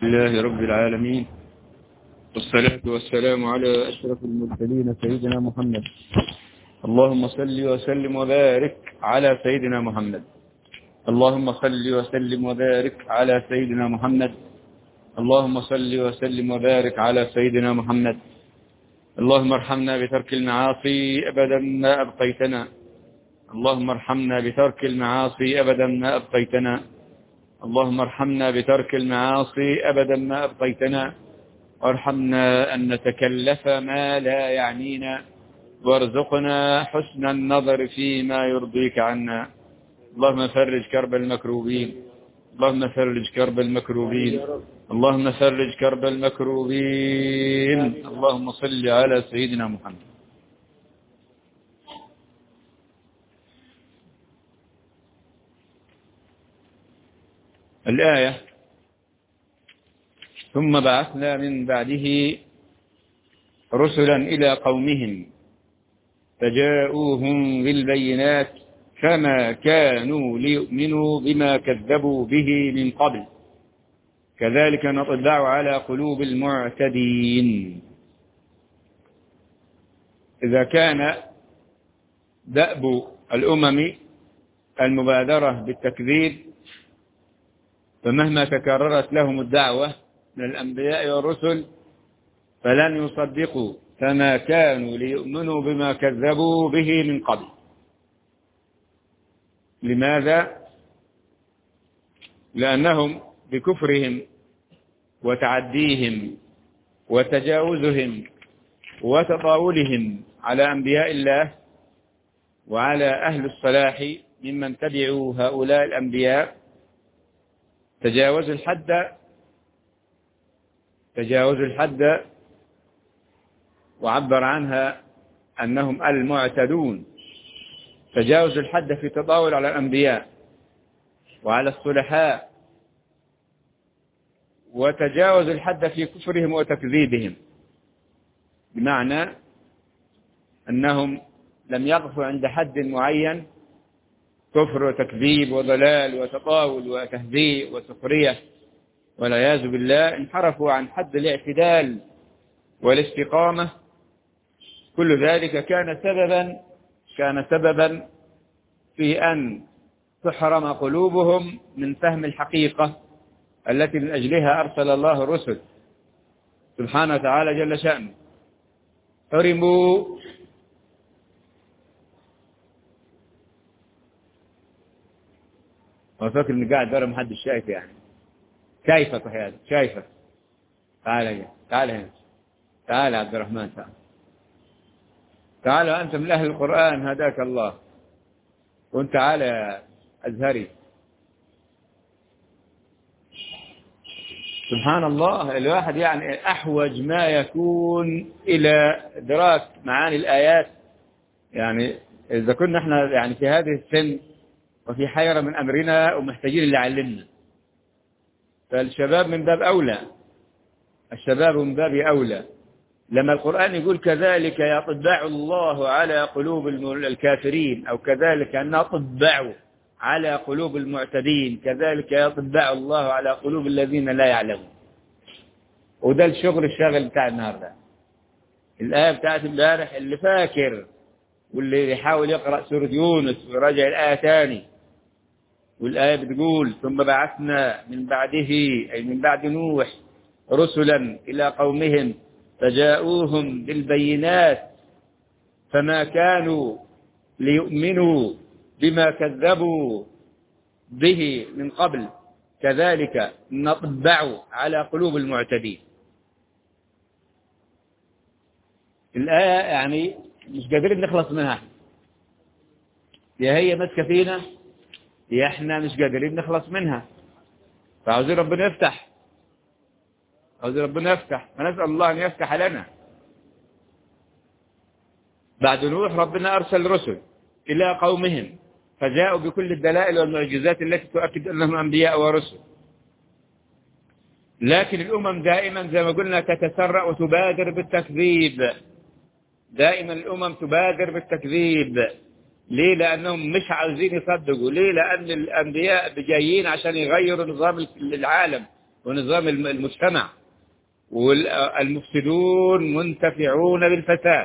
لله رب العالمين والصلاة والسلام على أشرف المرسلين سيدنا محمد اللهم صل وسلم وبارك على سيدنا محمد اللهم صل وسلم وبارك على سيدنا محمد اللهم صل وسلم وبارك على سيدنا محمد اللهم ارحمنا بترك المعاصي أبدا ما أبقيتنا اللهم ارحمنا بترك المعاصي أبدا ما أبقيتنا اللهم ارحمنا بترك المعاصي أبدا ما أبقيتنا وارحمنا أن نتكلف ما لا يعنينا وارزقنا حسن النظر فيما يرضيك عنا اللهم فرج كرب المكروبين اللهم فرج كرب المكروبين اللهم فرج كرب المكروبين اللهم صل على سيدنا محمد الآية ثم بعثنا من بعده رسلا إلى قومهم فجاءوهم بالبينات فما كانوا ليؤمنوا بما كذبوا به من قبل كذلك نطبع على قلوب المعتدين إذا كان دأب الأمم المبادرة بالتكذيب فمهما تكررت لهم الدعوة من الأنبياء والرسل فلن يصدقوا فما كانوا ليؤمنوا بما كذبوا به من قبل لماذا؟ لأنهم بكفرهم وتعديهم وتجاوزهم وتطاولهم على أنبياء الله وعلى أهل الصلاح ممن تبعوا هؤلاء الأنبياء تجاوزوا الحد تجاوزوا الحد وعبر عنها أنهم المعتدون تجاوزوا الحد في تطاول على الأنبياء وعلى الصلحاء وتجاوز الحد في كفرهم وتكذيبهم بمعنى أنهم لم يقفوا عند حد معين كفر وتكذيب وضلال وتطاول وتهزيء وسخرية والعياذ بالله انحرفوا عن حد الاعتدال والاستقامة كل ذلك كان سببا كان سببا في أن تحرم قلوبهم من فهم الحقيقة التي من أجلها أرسل الله الرسل سبحانه وتعالى جل شأنه حرموا وفكر اني قاعد ورا محدش شايف يعني شايفك وحياتك شايفك تعال هنا تعال هنا تعال عبد الرحمن تعال تعال أنت من أهل القرآن هداك الله وانت تعال يا أزهري سبحان الله الواحد يعني أحوج ما يكون إلى إدراك معاني الآيات يعني إذا كنا احنا يعني في هذه السن وفي حيرة من أمرنا ومحتاجين اللي يعلمنا فالشباب من باب أولى الشباب من باب أولى لما القرآن يقول كذلك يطبع الله على قلوب الكافرين أو كذلك نطبع على قلوب المعتدين كذلك يطبع الله على قلوب الذين لا يعلمون وده الشغل الشاغل بتاع النهارده الآية بتاعت امبارح اللي فاكر واللي يحاول يقرأ سورة يونس ويراجع الآية تاني والآية بتقول ثم بعثنا من بعده أي من بعد نوح رسلا إلى قومهم فجاءوهم بالبينات فما كانوا ليؤمنوا بما كذبوا به من قبل كذلك نطبع على قلوب المعتدين الآية يعني مش قادرين نخلص منها يا هي ماسكة فينا يا احنا مش قادرين نخلص منها فعاوزين ربنا يفتح عاوزين ربنا يفتح فنسأل الله أن يفتح لنا بعد نوح ربنا أرسل رسل إلى قومهم فجاءوا بكل الدلائل والمعجزات التي تؤكد أنهم أنبياء ورسل لكن الأمم دائما زي ما قلنا تتسرع وتبادر بالتكذيب دائما الأمم تبادر بالتكذيب ليه لأنهم مش عاوزين يصدقوا ليه لأن الأنبياء جايين عشان يغيروا نظام العالم ونظام الم- المجتمع والمفسدون منتفعون بالفساد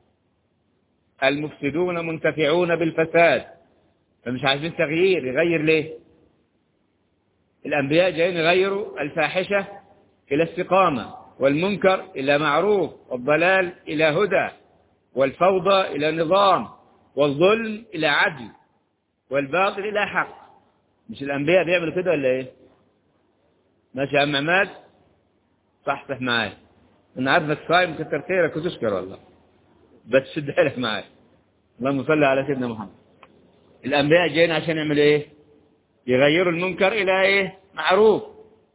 المفسدون منتفعون بالفساد فمش عايزين تغيير يغير ليه الأنبياء جايين يغيروا الفاحشة إلى استقامة والمنكر إلى معروف والضلال إلى هدى والفوضى إلى نظام والظلم إلى عدل والباطل إلى حق مش الأنبياء بيعملوا كده ولا إيه ماشي يا عم عماد صحصح معايا أنا عارفك صايم كتر خيرك وتشكر والله بس شدها لك معايا اللهم صل على سيدنا محمد الأنبياء جايين عشان يعملوا إيه يغيروا المنكر إلى إيه معروف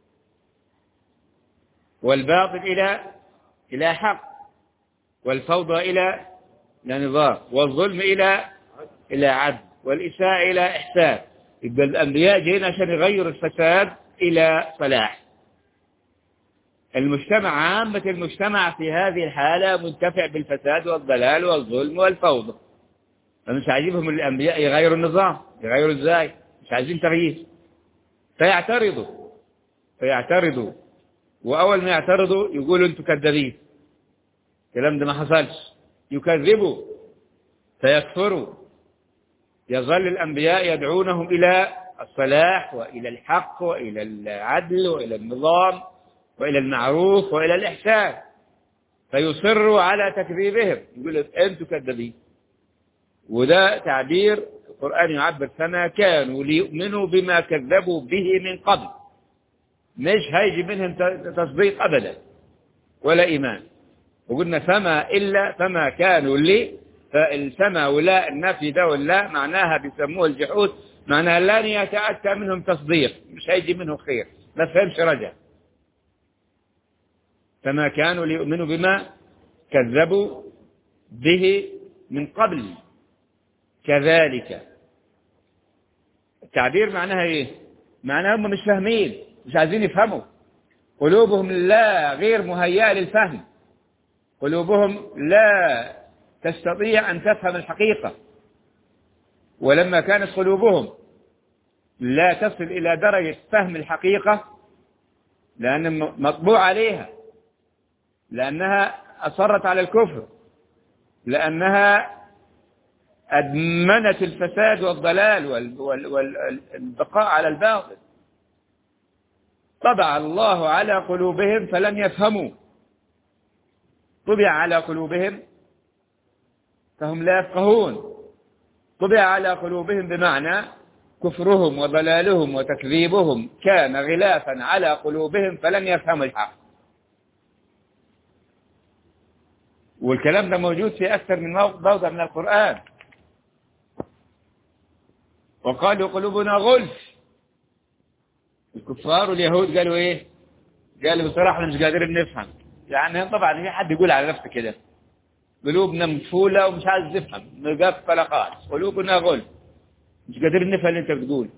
والباطل إلى إلى حق والفوضى إلى إلى نظام والظلم إلى إلى عدل والإساءة إلى إحسان يبقى الأنبياء جايين عشان يغيروا الفساد إلى صلاح المجتمع عامة المجتمع في هذه الحالة منتفع بالفساد والضلال والظلم والفوضى فمش عاجبهم الأنبياء يغيروا النظام يغيروا إزاي مش عايزين تغيير فيعترضوا فيعترضوا وأول ما يعترضوا يقولوا أنتوا كذابين الكلام ده ما حصلش يكذبوا فيكفروا يظل الأنبياء يدعونهم إلى الصلاح وإلى الحق وإلى العدل وإلى النظام وإلى المعروف وإلى الإحسان فيصروا على تكذيبهم يقول أنتم كذابين وده تعبير القرآن يعبر فما كانوا ليؤمنوا بما كذبوا به من قبل مش هيجي منهم تصديق أبدا ولا إيمان وقلنا فما إلا فما كانوا لي فالسما ولا النفي ده ولا معناها بيسموه الجحود معناها لن يتأتى منهم تصديق مش هيجي منهم خير ما فهمش رجع فما كانوا ليؤمنوا بما كذبوا به من قبل كذلك التعبير معناها ايه معناها هم مش فاهمين مش عايزين يفهموا قلوبهم لا غير مهيئة للفهم قلوبهم لا تستطيع أن تفهم الحقيقة ولما كانت قلوبهم لا تصل إلى درجة فهم الحقيقة لأن مطبوع عليها لأنها أصرت على الكفر لأنها أدمنت الفساد والضلال والبقاء على الباطل طبع الله على قلوبهم فلم يفهموا طبع على قلوبهم فهم لا يفقهون طبع على قلوبهم بمعنى كفرهم وضلالهم وتكذيبهم كان غلافا على قلوبهم فلم يفهموا الحق والكلام ده موجود في أكثر من موضع من القرآن وقالوا قلوبنا غلف الكفار واليهود قالوا ايه قالوا بصراحة مش قادرين نفهم يعني طبعا في حد يقول على نفسه كده قلوبنا مقفولة ومش عايز نفهم مقفلة خالص قلوبنا غلف مش قادرين نفهم اللي انت بتقول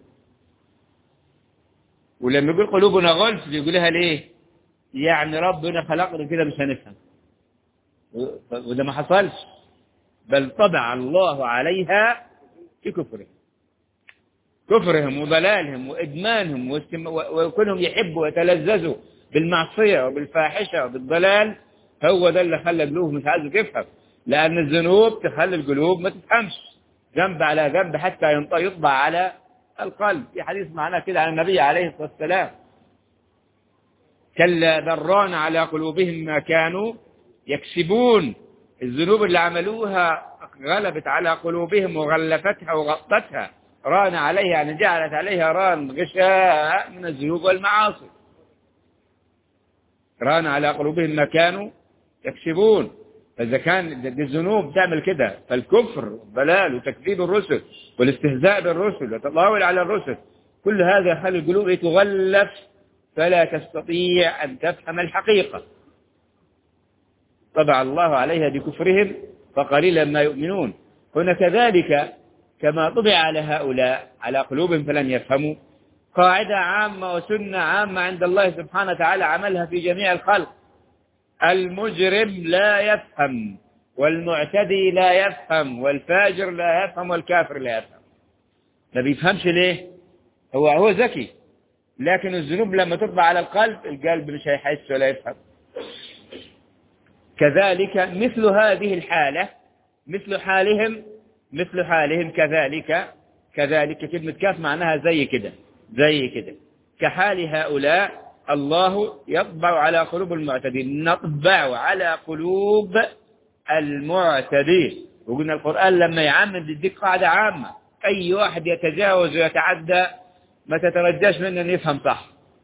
ولما يقول قلوبنا غلف بيقولها ليه يعني ربنا خلقنا كده مش هنفهم وده ما حصلش بل طبع الله عليها في كفرهم كفرهم وضلالهم وإدمانهم وكونهم يحبوا ويتلذذوا بالمعصية وبالفاحشة وبالضلال هو ده اللي خلى قلوبهم مش عايزة تفهم لأن الذنوب تخلي القلوب ما تفهمش جنب على جنب حتى يطبع على القلب في حديث معناه كده عن النبي عليه الصلاة والسلام كلا بران على قلوبهم ما كانوا يكسبون الذنوب اللي عملوها غلبت على قلوبهم وغلفتها وغطتها ران عليها يعني جعلت عليها ران غشاء من الذنوب والمعاصي ران على قلوبهم ما كانوا يكسبون فإذا كان الذنوب تعمل كده فالكفر والضلال وتكذيب الرسل والاستهزاء بالرسل والتطاول على الرسل كل هذا يخلي القلوب تغلف فلا تستطيع أن تفهم الحقيقة طبع الله عليها بكفرهم فقليلا ما يؤمنون هنا كذلك كما طبع على هؤلاء على قلوبهم فلن يفهموا قاعدة عامة وسنة عامة عند الله سبحانه وتعالى عملها في جميع الخلق المجرم لا يفهم والمعتدي لا يفهم والفاجر لا يفهم والكافر لا يفهم ما بيفهمش ليه هو هو ذكي لكن الذنوب لما تطبع على القلب القلب مش هيحس ولا يفهم كذلك مثل هذه الحالة مثل حالهم مثل حالهم كذلك كذلك كلمة كاف معناها زي كده زي كده كحال هؤلاء الله يطبع على قلوب المعتدين نطبع على قلوب المعتدين وقلنا القرآن لما يعمد يديك قاعدة عامة أي واحد يتجاوز ويتعدى ما تترجاش منه أن يفهم صح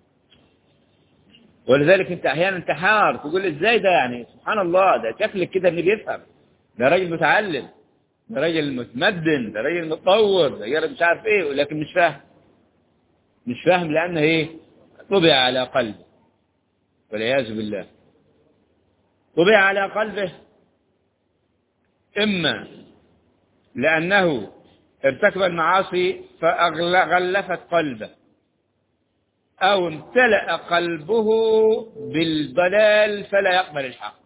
ولذلك انت احيانا تحار تقول ازاي ده يعني سبحان الله ده شكلك كده انه بيفهم ده راجل متعلم ده راجل متمدن ده راجل متطور ده راجل مش عارف ايه ولكن مش فاهم مش فاهم لانه ايه طبع على قلبه والعياذ بالله طبع على قلبه اما لانه ارتكب المعاصي فغلفت قلبه أو امتلأ قلبه بالضلال فلا يقبل الحق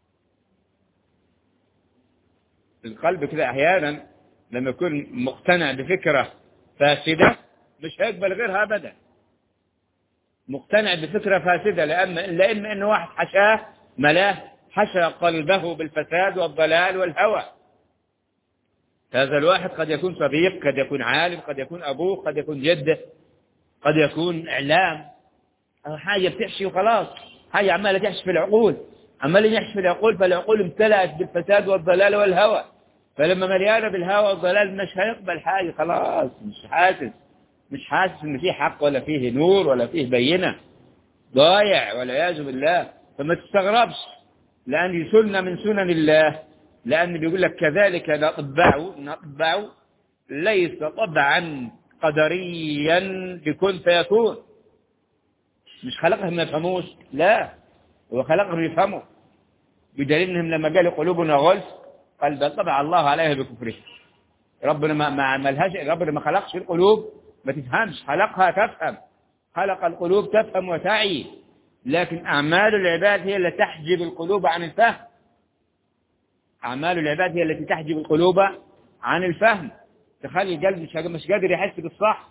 القلب كده أحيانا لما يكون مقتنع بفكرة فاسدة مش هيقبل غيرها أبدا مقتنع بفكرة فاسدة لأن لأن إن واحد حشاه ملاه حشى قلبه بالفساد والضلال والهوى هذا الواحد قد يكون صديق قد يكون عالم قد يكون أبوه قد يكون جده قد يكون إعلام أو حاجة بتحشي وخلاص حاجة عمالة تحشي في العقول عمالة يحشي في العقول فالعقول امتلأت بالفساد والضلال والهوى فلما مليانة بالهوى والضلال مش هيقبل حاجة خلاص مش حاسس مش حاسس ان فيه حق ولا فيه نور ولا فيه بينة ضايع والعياذ بالله فما تستغربش لأن دي سنة من سنن الله لأن بيقول لك كذلك نطبع نطبع ليس طبعا قدريا بكن فيكون مش خلقهم ما يفهموش لا هو خلقهم يفهموا بدليل انهم لما قالوا قلوبنا غلف قال بل طبع الله عليها بكفره ربنا ما ما عملهاش ربنا ما خلقش القلوب ما تفهمش خلقها تفهم خلق القلوب تفهم وتعي لكن أعمال العباد هي التي تحجب القلوب عن الفهم أعمال العباد هي التي تحجب القلوب عن الفهم تخلي القلب مش مش قادر يحس بالصح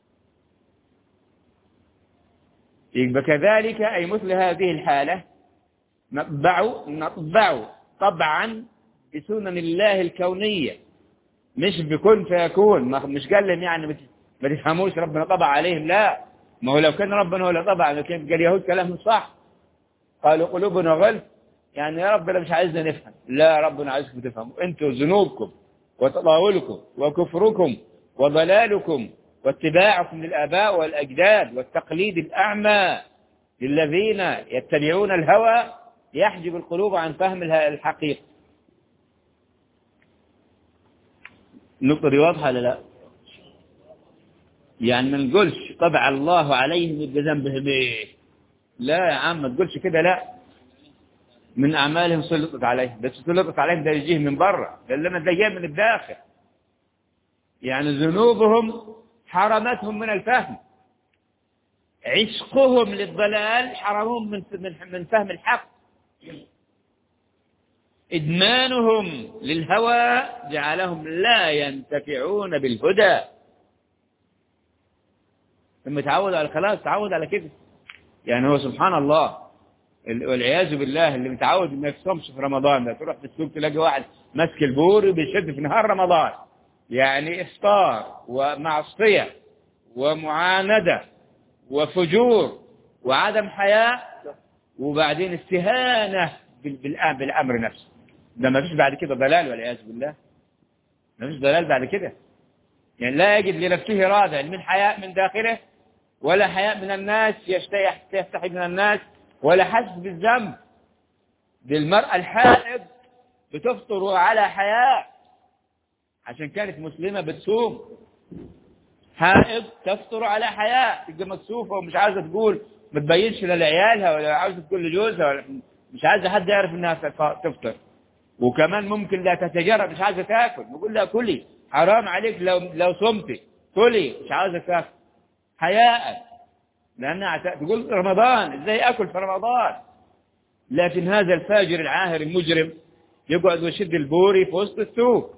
يبقى كذلك أي مثل هذه الحالة نطبع نطبع طبعا بسنن الله الكونية مش بكون فيكون مش قال لهم يعني ما تفهموش ربنا طبع عليهم لا ما هو لو كان ربنا هو اللي طبع كان قال اليهود كلامهم صح قالوا قلوبنا غلف يعني يا ربنا مش عايزنا نفهم لا ربنا عايزكم تفهموا انتوا ذنوبكم وتطاولكم وكفركم وضلالكم واتباعكم للآباء والأجداد والتقليد الأعمى للذين يتبعون الهوى يحجب القلوب عن فهم الحقيقة النقطة دي واضحة ولا لا؟ يعني ما نقولش طبع الله عليهم يبقى ذنبهم ايه؟ لا يا عم ما تقولش كده لا من أعمالهم سلطت عليهم بس سلطت عليهم ده يجيه من بره ده لما ده جاي من الداخل يعني ذنوبهم حرمتهم من الفهم عشقهم للضلال حرمهم من من فهم الحق إدمانهم للهوى جعلهم لا ينتفعون بالهدى لما تعود على خلاص تعود على كده يعني هو سبحان الله والعياذ بالله اللي متعود ما يفصمش في رمضان ده تروح في السوق تلاقي واحد ماسك البور وبيشد في نهار رمضان يعني افطار ومعصيه ومعاندة وفجور وعدم حياء وبعدين استهانة بالأمر نفسه ده ما فيش بعد كده ضلال والعياذ بالله ما فيش ضلال بعد كده يعني لا يجد لنفسه رادع من حياء من داخله ولا حياء من الناس يستحي من الناس ولا حس بالذنب دي المرأة الحائض بتفطر على حياء عشان كانت مسلمة بتصوم حائض تفطر على حياء تبقى مكسوفة ومش عايزة تقول ما تبينش لا لعيالها ولا عايزة تقول لجوزها ولا مش عايزة حد يعرف انها تفطر وكمان ممكن لا تتجرب مش عايزة تاكل نقول لها كلي حرام عليك لو لو صمتي كلي مش عايزة تاكل حياء لانها تقول رمضان ازاي اكل في رمضان لكن هذا الفاجر العاهر المجرم يقعد ويشد البوري في وسط السوق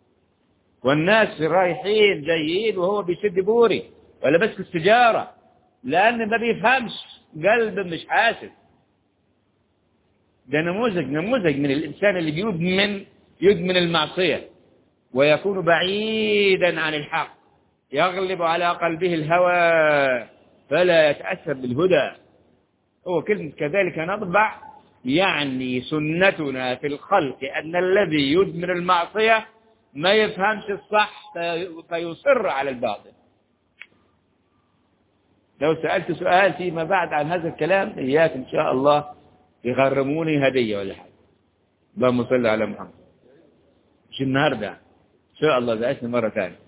والناس رايحين جايين وهو بيشد بوري ولا بس السجارة لأن ما بيفهمش قلب مش حاسس ده نموذج نموذج من الإنسان اللي بيدمن يدمن المعصية ويكون بعيدا عن الحق يغلب على قلبه الهوى فلا يتأثر بالهدى هو كلمة كذلك نطبع يعني سنتنا في الخلق أن الذي يدمن المعصية ما يفهمش الصح في- فيصر على الباطل لو سألت سؤال فيما بعد عن هذا الكلام إياك إن شاء الله يغرموني هدية ولا حاجة اللهم صل على محمد مش النهاردة إن شاء الله زائتني مرة ثانية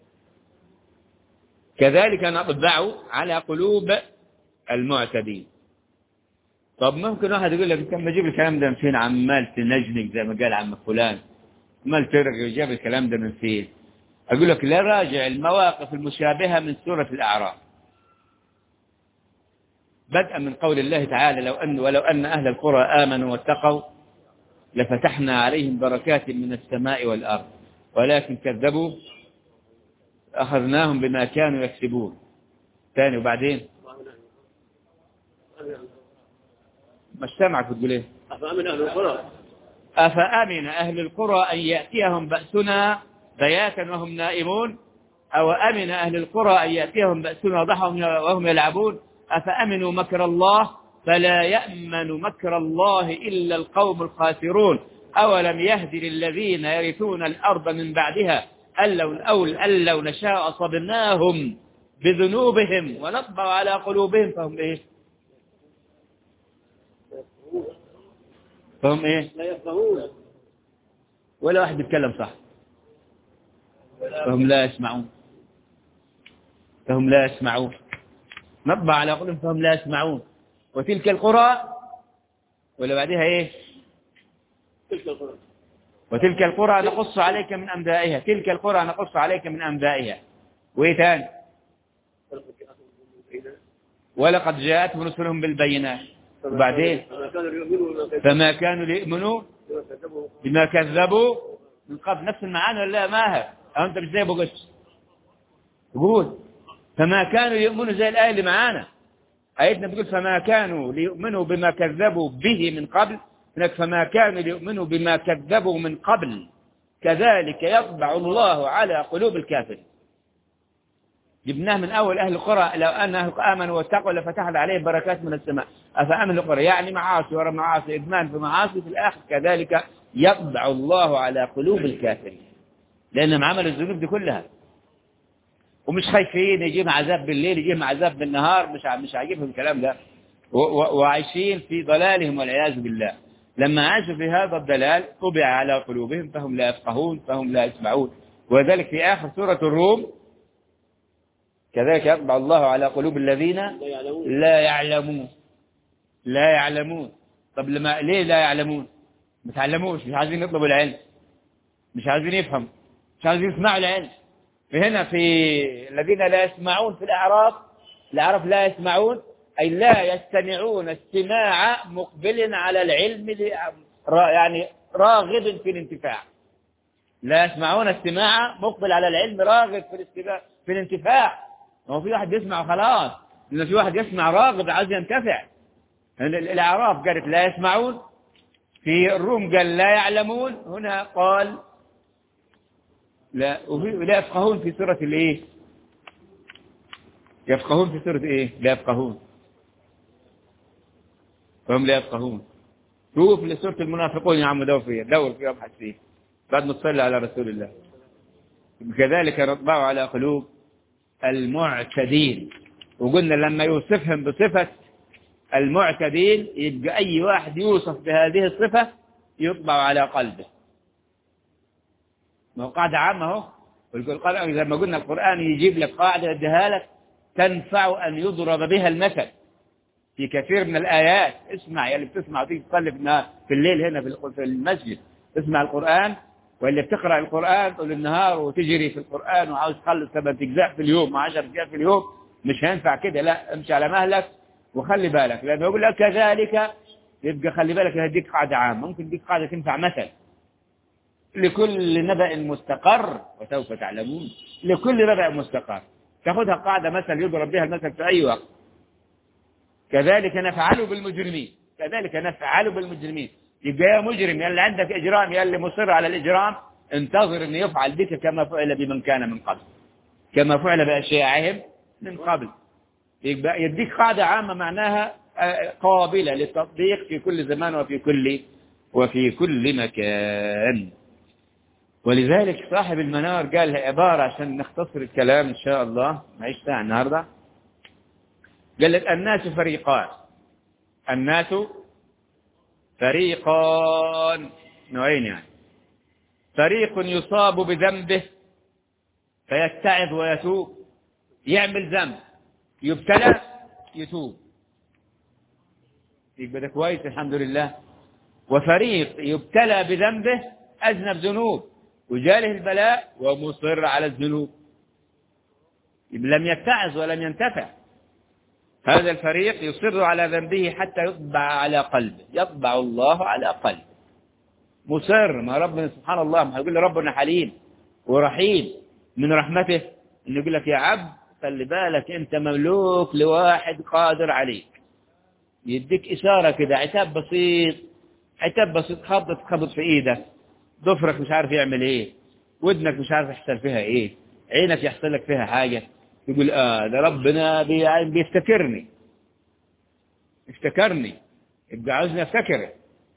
كذلك نطبع على قلوب المعتدين طب ممكن واحد يقول لك كم بجيب الكلام ده من فين عمال تنجنك زي ما قال عم فلان عمال ترغي وجاب الكلام ده من فين أقول لك لا راجع المواقف المشابهة من سورة الأعراف بدءا من قول الله تعالى لو أن ولو أن أهل القرى آمنوا واتقوا لفتحنا عليهم بركات من السماء والأرض ولكن كذبوا أخذناهم بما كانوا يكسبون ثاني وبعدين مش سامعك بتقول ايه أفأمن أهل القرى أفأمن أهل القرى أن يأتيهم بأسنا بياتا وهم نائمون أو أمن أهل القرى أن يأتيهم بأسنا ضحى وهم يلعبون أفأمنوا مكر الله فلا يأمن مكر الله إلا القوم الخاسرون أولم يهد للذين يرثون الأرض من بعدها أن لو, أو أن لو نشاء أصبناهم بذنوبهم ونطبع على قلوبهم فهم إيه فهم إيه لا يفقهون ولا واحد يتكلم صح فهم لا يسمعون فهم لا يسمعون نطبع على قلوبهم فهم لا يسمعون وتلك القرى ولا بعدها ايه تلك القرى وتلك القرى نقص عليك من انبائها تلك القرى نقص عليك من انبائها وايه تاني ولقد جاءتهم رسلهم بالبينات وبعدين فما كانوا ليؤمنوا بما كذبوا فما كانوا ليؤمنوا بما كذبوا بما كذبوا من قبل نفس المعاني ولا لا ماهر أو أنت مش زي أبو قش تقول فما كانوا ليؤمنوا زي الآية اللي معانا آيتنا بتقول فما كانوا ليؤمنوا بما كذبوا به من قبل هناك فما كانوا ليؤمنوا بما كذبوا من قبل كذلك يطبع الله على قلوب الكافرين جبناه من أول أهل القرى لو أن أهل آمنوا واتقوا لفتحنا عليهم بركات من السماء أفأمن القرى يعني معاصي ورا معاصي إدمان في معاصي في الآخر كذلك يطبع الله على قلوب الكافرين لأنهم عملوا الذنوب دي كلها ومش خايفين يجيهم عذاب بالليل يجيهم عذاب بالنهار مش ع- مش عاجبهم الكلام ده و- و- وعايشين في ضلالهم والعياذ بالله لما عاشوا في هذا الضلال طبع على قلوبهم فهم لا يفقهون فهم لا يسمعون وذلك في آخر سورة الروم كذلك يطبع الله على قلوب الذين لا يعلمون لا يعلمون لا يعلمون طب لما ليه لا يعلمون ما تعلموش مش عايزين يطلبوا العلم مش عايزين يفهموا مش عايزين يسمعوا العلم فهنا في الذين لا يسمعون في الأعراف الأعراف لا يسمعون أي لا يستمعون استماع مقبل على العلم ل- را- يعني راغب في الانتفاع لا يسمعون استماع مقبل على العلم راغب في الاستماع في الانتفاع ما هو في واحد يسمع خلاص لأن في واحد يسمع راغب عايز ينتفع ال- ال- الأعراف قالت لا يسمعون في الروم قال لا يعلمون هنا قال لا وفي لا يفقهون في سورة الايه يفقهون في سورة ايه لا يفقهون فهم لا يفقهون شوف لسورة المنافقون يا عم دور فيها دور فيها ابحث فيها بعد ما تصلي على رسول الله كذلك نطبع على قلوب المعتدين وقلنا لما يوصفهم بصفة المعتدين يبقى أي واحد يوصف بهذه الصفة يطبع على قلبه ما هو قاعدة عامة اهو والقرآن لما قلنا القرآن يجيب لك قاعدة يديها لك تنفع أن يضرب بها المثل في كثير من الآيات اسمع يا اللي بتسمع وتيجي تصلي في النهار في الليل هنا في الق- في المسجد اسمع القرآن واللي بتقرأ القرآن طول النهار وتجري في القرآن وعاوز تخلص ثمان أجزاء في اليوم وعشر أجزاء في اليوم مش هينفع كده لا امشي على مهلك وخلي بالك لأنه يقول لك كذلك يبقى خلي بالك هديك قاعدة عامة ممكن ديك قاعدة تنفع مثل لكل نبأ مستقر وسوف تعلمون لكل نبأ مستقر تاخذها قاعدة مثل يضرب بها المثل في أي وقت كذلك نفعل بالمجرمين كذلك نفعل بالمجرمين يبقى يا مجرم يا اللي عندك إجرام يا اللي مصر على الإجرام انتظر أن يفعل بك كما فعل بمن كان من قبل كما فعل بأشياعهم من قبل يبقى يديك قاعدة عامة معناها آه، قابلة للتطبيق في كل زمان وفي كل وفي كل مكان ولذلك صاحب المنار قال عبارة عشان نختصر الكلام إن شاء الله معيش ساعة النهاردة قال لك الناس فريقان الناس فريقان نوعين يعني فريق يصاب بذنبه فيتعظ ويتوب يعمل ذنب يبتلى يتوب يبقى ده كويس الحمد لله وفريق يبتلى بذنبه أذنب ذنوب وجاله البلاء ومصر على الذنوب يبقى لم يتعظ ولم ينتفع هذا الفريق يصر على ذنبه حتى يطبع على قلبه يطبع الله على قلبه مصر ما ربنا سبحان الله ما يقول ربنا حليم ورحيم من رحمته انه يقول لك يا عبد خلي بالك انت مملوك لواحد قادر عليك يديك اشاره كده عتاب بسيط عتاب بسيط خبط خبط في ايدك ضفرك مش عارف يعمل ايه ودنك مش عارف يحصل فيها ايه عينك يحصل لك فيها حاجه يقول اه ده ربنا بي- بيفتكرني افتكرني يبقى عاوزني افتكره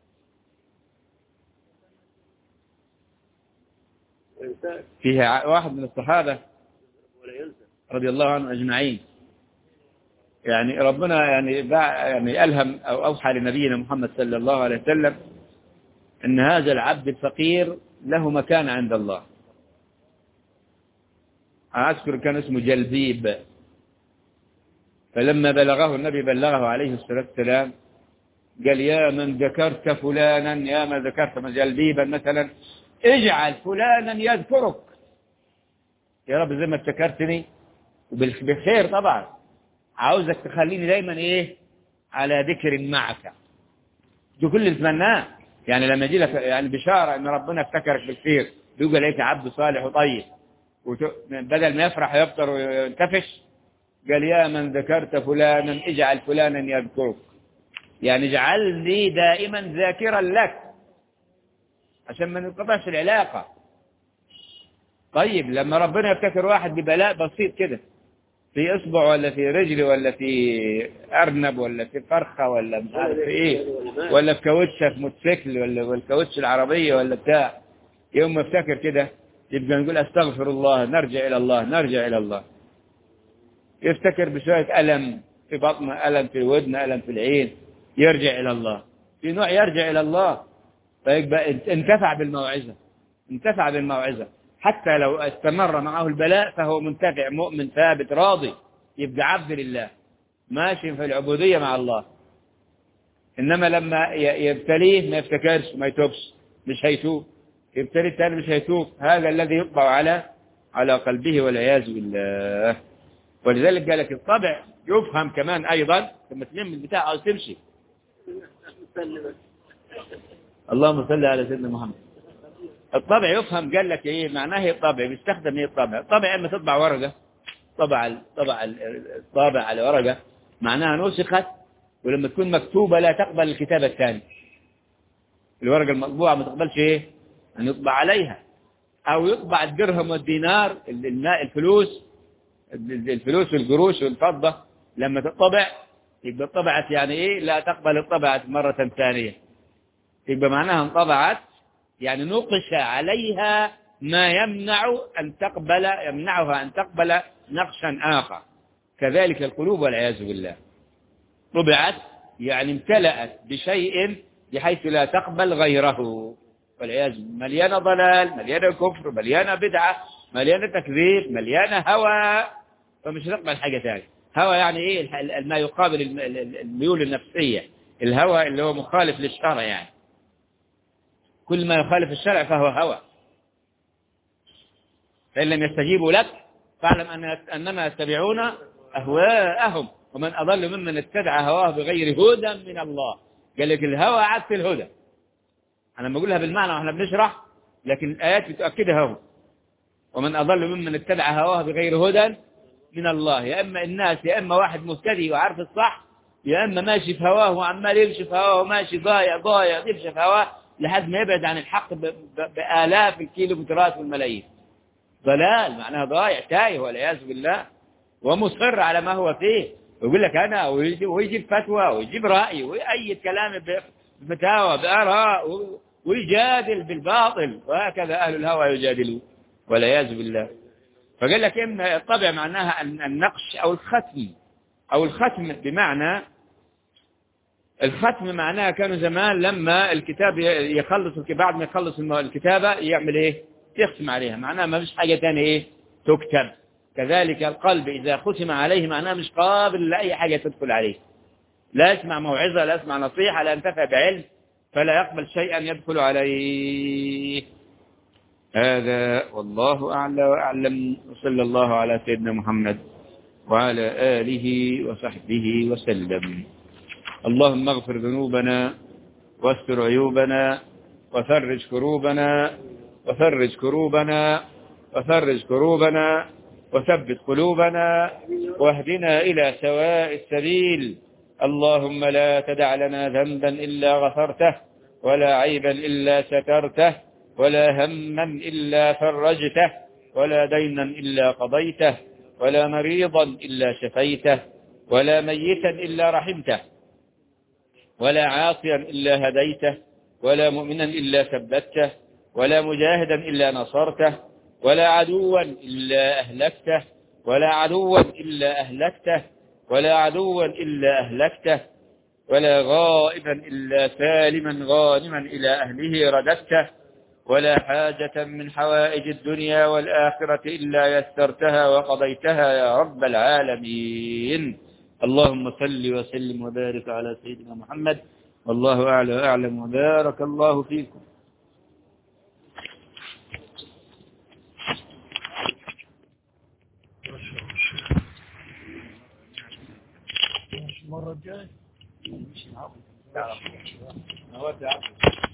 وينساك فيها ع- واحد من الصحابه ولا ينسى رضي الله عنهم أجمعين يعني ربنا يعني بع- يعني ألهم أو أوحى لنبينا محمد صلى الله عليه وسلم أن هذا العبد الفقير له مكان عند الله أذكر كان اسمه جلبيب فلما بلغه النبي بلغه عليه الصلاة والسلام قال يا من ذكرت فلانا يا من ذكرت من جلبيبا مثلا اجعل فلانا يذكرك يا رب زي ما افتكرتني وبال- بالخير طبعا عاوزك تخليني دايما ايه على ذكر معك ده كل اللي تتمناه يعني لما يجي لك يعني بشاره ان ربنا افتكرك بالخير بيقول عليك عبد صالح وطيب وت... بدل ما يفرح ويفطر وينتفش قال يا من ذكرت فلانا اجعل فلانا يذكرك يعني اجعلني دائما ذاكرا لك عشان ما ننقطعش العلاقه طيب لما ربنا يفتكر واحد ببلاء بسيط كده في اصبع ولا في رجل ولا في ارنب ولا في فرخه ولا مش عارف في ايه ولا في كاوتشه في موتوسيكل ولا ولا كاوتش العربيه ولا بتاع يوم ما افتكر كده يبقى نقول استغفر الله نرجع الى الله نرجع الى الله يفتكر بشويه الم في بطنه الم في الودن الم في العين يرجع الى الله في نوع يرجع الى الله فيبقى انتفع بالموعظه انتفع بالموعظه حتى لو استمر معه البلاء فهو منتفع مؤمن ثابت راضي يبقى عبد لله ماشي في العبودية مع الله إنما لما ي- يبتليه ما يفتكرش ما يتوبش مش هيتوب يبتلي الثاني مش هيتوب هذا الذي يطبع على على قلبه والعياذ بالله ولذلك قال لك الطبع يفهم كمان أيضا لما تلم البتاع أو تمشي مسلمة اللهم صل على سيدنا محمد الطبع يفهم قال لك ايه معناه ايه الطبع بيستخدم ايه الطبع الطبع اما تطبع ورقه طبع طبع الطابع على ورقه معناها نسخت ولما تكون مكتوبه لا تقبل الكتابه الثاني الورقه المطبوعه ما تقبلش ايه ان يطبع عليها او يطبع الدرهم والدينار ال- الماء الفلوس ال- الفلوس والقروش والفضه لما تطبع يبقى طبعت يعني ايه لا تقبل الطبعه مره ثانيه يبقى معناها انطبعت يعني نقش عليها ما يمنع أن تقبل يمنعها أن تقبل نقشا آخر كذلك القلوب والعياذ بالله طبعت يعني امتلأت بشيء بحيث لا تقبل غيره والعياذ بالله. مليانة ضلال مليانة كفر مليانة بدعة مليانة تكذيب مليانة هوى فمش هتقبل حاجة ثانية هوى يعني ايه الح- ما يقابل الم- ال- ال- الميول النفسية الهوى اللي هو مخالف للشرع يعني كل ما يخالف الشرع فهو هوى فإن لم يستجيبوا لك فاعلم أن أنما يتبعون أهواءهم ومن أضل ممن اتبع هواه بغير هدى من الله قال لك الهوى عكس الهدى أنا لما بقولها بالمعنى وإحنا بنشرح لكن الآيات بتؤكدها هو ومن أضل ممن اتبع هواه بغير هدى من الله يا إما الناس يا إما واحد مهتدي وعارف الصح يا اما ماشي في هواه وعمال يمشي في هواه وماشي ضايع ضايع يمشي في هواه لحد ما يبعد عن الحق ب- ب- بالاف الكيلومترات والملايين ضلال معناها ضايع تايه والعياذ بالله ومصر على ما هو فيه ويقول لك انا ويجي- ويجيب فتوى ويجيب راي ويأيد كلام ب- بفتاوى باراء و- ويجادل بالباطل وهكذا اهل الهوى يجادلون والعياذ بالله فقال لك ان الطبع معناها الن- النقش او الختم او الختم بمعنى الختم معناها كانوا زمان لما الكتاب ي- يخلص الك- بعد ما يخلص الم- الكتابة يعمل ايه يختم عليها معناها ما فيش حاجة تانية ايه تكتب كذلك القلب إذا ختم عليه معناه مش قابل لأي حاجة تدخل عليه لا يسمع موعظة لا يسمع نصيحة لا ينتفع بعلم فلا يقبل شيئا يدخل عليه هذا والله أعلى وأعلم وصلى الله على سيدنا محمد وعلى آله وصحبه وسلم اللهم اغفر ذنوبنا واستر عيوبنا وفرج كروبنا وفرج كروبنا وفرج كروبنا وثبت قلوبنا واهدنا إلى سواء السبيل اللهم لا تدع لنا ذنبا إلا غفرته ولا عيبا إلا سترته ولا هما إلا فرجته ولا دينا إلا قضيته ولا مريضا إلا شفيته ولا ميتا إلا رحمته ولا عاصيا إلا هديته ولا مؤمنا إلا ثبته ولا مجاهدا إلا نصرته ولا عدوا إلا أهلكته ولا عدوا إلا أهلكته ولا عدوا إلا أهلكته ولا غائبا إلا سالما غانما إلى أهله رددته ولا حاجة من حوائج الدنيا والآخرة إلا يسرتها وقضيتها يا رب العالمين اللهم صل وسلم وبارك على سيدنا محمد والله أعلى وأعلم وبارك الله فيكم المرة الجاية نودع